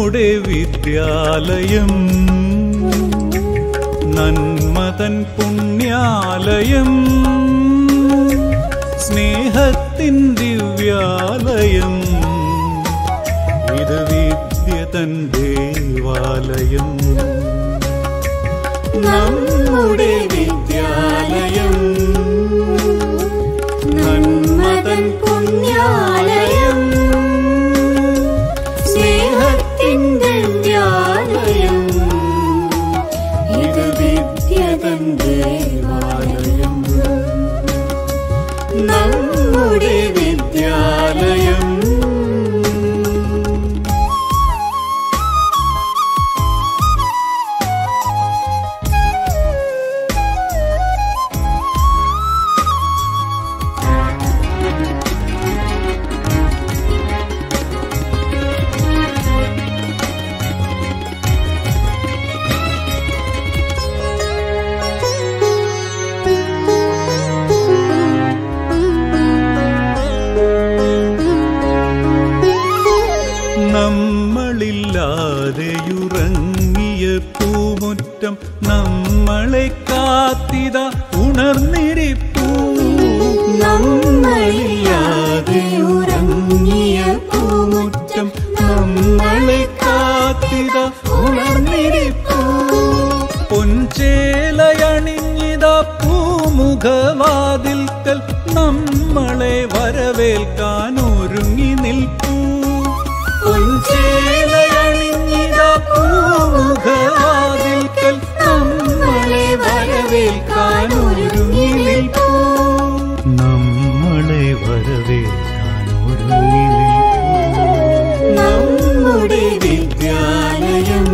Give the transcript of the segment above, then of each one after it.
നമ്മുടെ വിദ്യാലയം നന്മതൻ പുണ്യാലയം സ്നേഹത്തിൻ ദിവ്യാലയം ഇത് വിദ്യ തൻ ദേവാലയം നമ്മുടെ വിദ്യാലയം നന്മതൻ പുണ്യാലയം സ്നേഹത്തിൻ ദിവ്യാലയം ഇത് വിദ്യതൻ ദേവാലയം നമ്മുടെ വിദ്യാലയം നമ്മളില്ലാതെയുറങ്ങിയ പൂമുറ്റം നമ്മളെ കാത്തിത ഉണർന്നിരിപ്പൂ നമ്മളില്ലാതെ ഉറങ്ങിയ പൂമുറ്റം നമ്മളെ കാത്തിത ഉണർന്നിരിപ്പൂ പൊൻചേലയണിഞ്ഞിത പൂമുഖവാതിൽക്കൽ നമ്മളെ വരവേൽക്കാൻ ഒരുങ്ങി നിൽപ്പൂ പൊൻചേലയണിഞ്ഞിത പൂമുഖവാതിൽക്കൽ നമ്മളെ വരവേൽക്കാൻ ഒരുങ്ങി നിൽപ്പൂ നമ്മളെ വരവേൽക്കാൻ ഒരുങ്ങി നിൽപ്പൂ നമ്മുടെ വിദ്യാലയം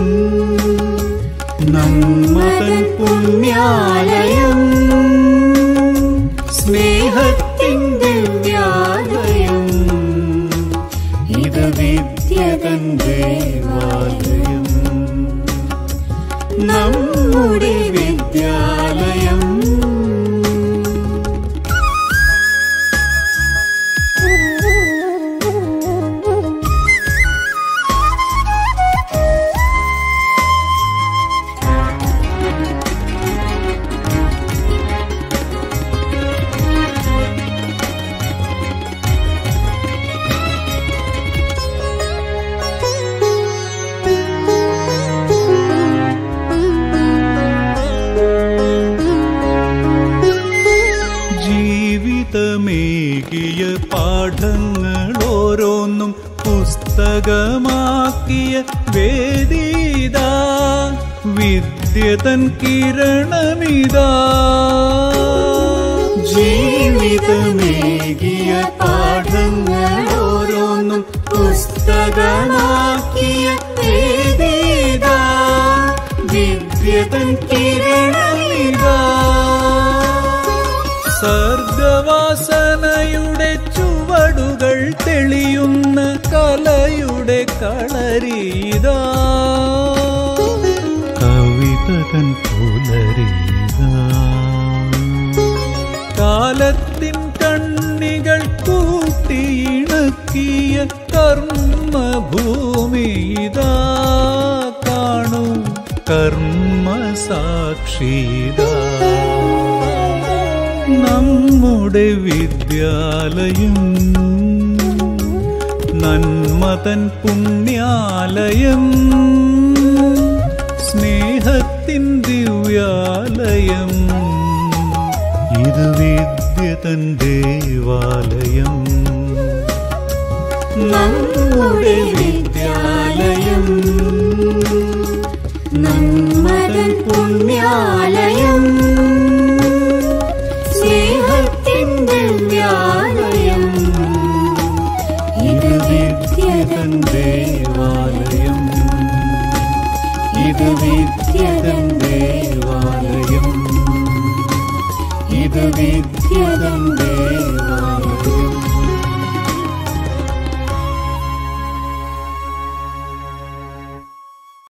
നമ്മതൻ പുണ്യാലയം സ്നേഹത്തിൻ ദിവ്യാലയം ഇത് വിദ്യതൻ ദേവാലയം നമ്മുടെ വിദ്യാലയം ജീവിതമേകിയ പാഠങ്ങൾ ഓരോന്നും പുസ്തകമാക്കിയ വേദീതാ വിദ്യതൻ കിരണമിതാ ജീവിതമേകിയ പാഠങ്ങൾ ഓരോന്നും പുസ്തകമാക്കിയ വേദീതാ വിദ്യതൻ കിരണമിതാ സർഗവാസനയുടെ ചുവടുകൾ തെളിയുന്ന കലയുടെ കളരീതാ കവിതകൻ പുലരീതാ കാലത്തിൻ കണ്ണികൾ കൂട്ടിയിണക്കിയ കർമ്മഭൂമിതാ കാണൂ കർമ്മസാക്ഷിതാ നമ്മുടെ വിദ്യാലയം നന്മതൻ പുണ്യാലയം സ്നേഹത്തിൻ ദിവ്യാലയം ഇത് വിദ്യതൻ ദേവാലയം നമ്മുടെ വിദ്യാലയം നന്മതൻ പുണ്യാലയം സ്നേഹത്തിൻ ദിവ്യാലയം ഇത് വിദ്യതൻ ദേവാലയം ഇത് വിദ്യതൻ ദേവാലയം ഇത് വിദ്യതൻ ദേവാലയം